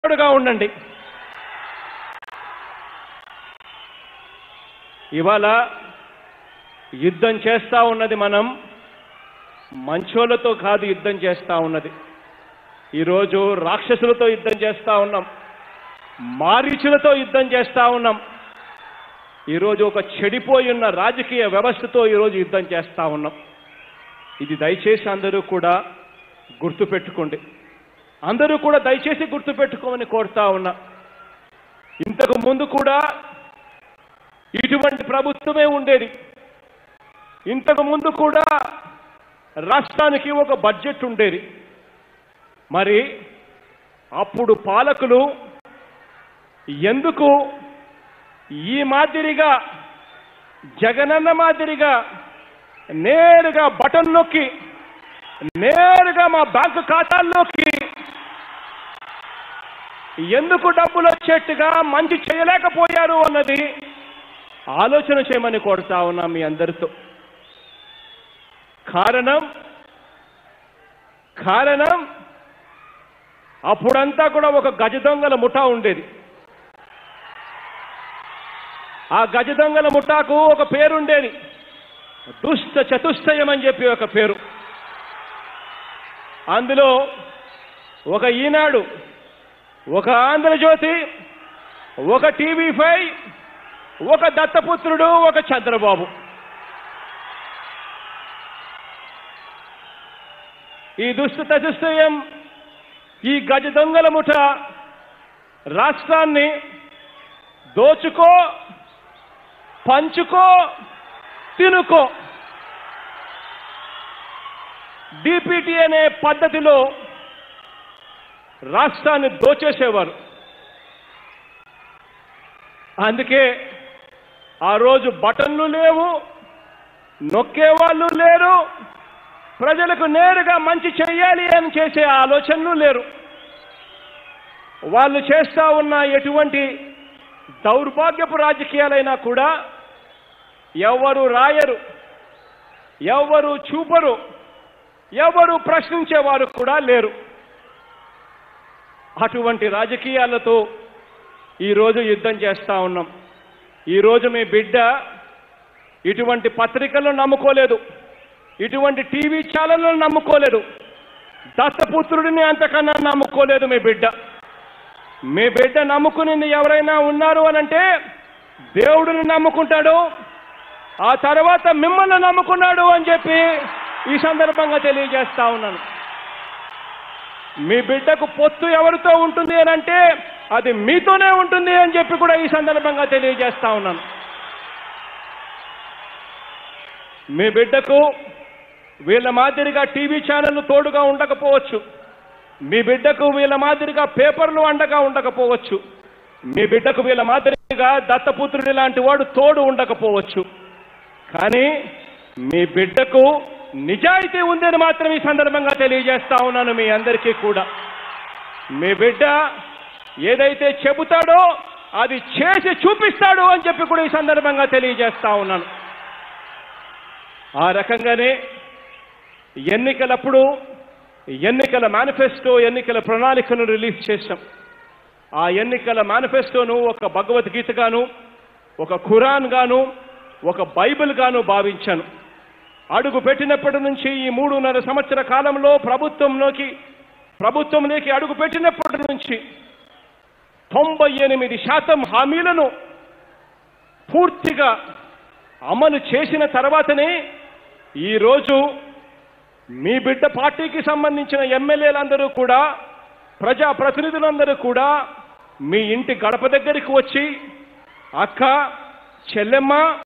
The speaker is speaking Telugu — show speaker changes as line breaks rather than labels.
తోడుగా ఉండండి ఇవాళ యుద్ధం చేస్తా ఉన్నది మనం మంచోళ్ళతో కాదు యుద్ధం చేస్తా ఉన్నది ఈరోజు రాక్షసులతో యుద్ధం చేస్తా ఉన్నాం మారీచులతో యుద్ధం చేస్తా ఉన్నాం ఈరోజు ఒక చెడిపోయి ఉన్న రాజకీయ వ్యవస్థతో ఈరోజు యుద్ధం చేస్తా ఉన్నాం ఇది దయచేసి అందరూ కూడా గుర్తుపెట్టుకోండి అందరూ కూడా దయచేసి గుర్తుపెట్టుకోమని కోరుతా ఉన్నా ఇంతకు ముందు కూడా ఇటువంటి ప్రభుత్వమే ఉండేది ఇంతకు ముందు కూడా రాష్ట్రానికి ఒక బడ్జెట్ ఉండేది మరి అప్పుడు పాలకులు ఎందుకు ఈ మాదిరిగా జగనన్న మాదిరిగా నేరుగా బటన్ నొక్కి నేరుగా మా బ్యాంకు ఖాతాల్లోకి ఎందుకు డబ్బులు వచ్చేట్టుగా మంచి చేయలేకపోయారు అన్నది ఆలోచన చేయమని కోరుతా ఉన్నాం మీ అందరితో కారణం కారణం అప్పుడంతా కూడా ఒక గజ దొంగల ముఠా ఉండేది ఆ గజ దొంగల ముఠాకు ఒక పేరుండేది దుష్ట చతుష్టయం అని చెప్పి ఒక పేరు అందులో ఒక ఈనాడు ఒక ఆంధ్రజ్యోతి ఒక టీవీ ఫైవ్ ఒక దత్తపుత్రుడు ఒక చంద్రబాబు ఈ దుష్ట చతుష్టయం ఈ గజ దొంగల ముఠ రాష్ట్రాన్ని దోచుకో పంచుకో తినుకో డిపిటి అనే పద్ధతిలో రాష్ట్రాన్ని దోచేసేవారు అందుకే ఆ రోజు బటన్లు లేవు నొక్కేవాళ్ళు లేరు ప్రజలకు నేరుగా మంచి చెయ్యాలి అని చేసే ఆలోచనలు లేరు వాళ్ళు చేస్తా ఉన్న ఎటువంటి దౌర్భాగ్యపు రాజకీయాలైనా కూడా ఎవరు రాయరు ఎవరు చూపరు ఎవరు ప్రశ్నించేవారు కూడా లేరు అటువంటి రాజకీయాలతో ఈరోజు యుద్ధం చేస్తా ఉన్నాం ఈరోజు మీ బిడ్డ ఇటువంటి పత్రికలను నమ్ముకోలేదు ఇటువంటి టీవీ ఛానళ్లను నమ్ముకోలేదు దత్తపుత్రుడిని అంతకన్నా నమ్ముకోలేదు మీ బిడ్డ మీ బిడ్డ నమ్ముకునింది ఎవరైనా ఉన్నారు అనంటే దేవుడిని నమ్ముకుంటాడు ఆ తర్వాత మిమ్మల్ని నమ్ముకున్నాడు అని చెప్పి ఈ సందర్భంగా తెలియజేస్తా ఉన్నాను మీ బిడ్డకు పొత్తు ఎవరితో ఉంటుంది అని అంటే అది మీతోనే ఉంటుంది అని చెప్పి కూడా ఈ సందర్భంగా తెలియజేస్తా ఉన్నాను మీ బిడ్డకు వీళ్ళ మాదిరిగా టీవీ ఛానళ్లు తోడుగా ఉండకపోవచ్చు మీ బిడ్డకు వీళ్ళ మాదిరిగా పేపర్లు అండగా ఉండకపోవచ్చు మీ బిడ్డకు వీళ్ళ మాదిరిగా దత్తపుత్రుడి లాంటి వాడు తోడు ఉండకపోవచ్చు కానీ మీ బిడ్డకు నిజాయితీ ఉందని మాత్రం ఈ సందర్భంగా తెలియజేస్తా ఉన్నాను మీ అందరికీ కూడా మీ బిడ్డ ఏదైతే చెబుతాడో అది చేసి చూపిస్తాడు అని చెప్పి కూడా ఈ సందర్భంగా తెలియజేస్తా ఉన్నాను ఆ రకంగానే ఎన్నికలప్పుడు ఎన్నికల మేనిఫెస్టో ఎన్నికల ప్రణాళికను రిలీజ్ చేశాం ఆ ఎన్నికల మేనిఫెస్టోను ఒక భగవద్గీతగాను ఒక ఖురాన్ గాను ఒక బైబిల్ గాను భావించాను అడుగు పెట్టినప్పటి నుంచి ఈ మూడున్నర సంవత్సర కాలంలో ప్రభుత్వంలోకి ప్రభుత్వంలోకి అడుగు పెట్టినప్పటి నుంచి తొంభై ఎనిమిది శాతం హామీలను పూర్తిగా అమలు చేసిన తర్వాతనే ఈరోజు మీ బిడ్డ పార్టీకి సంబంధించిన ఎమ్మెల్యేలందరూ కూడా ప్రజా ప్రతినిధులందరూ కూడా మీ ఇంటి గడప దగ్గరికి వచ్చి అక్క చెల్లెమ్మ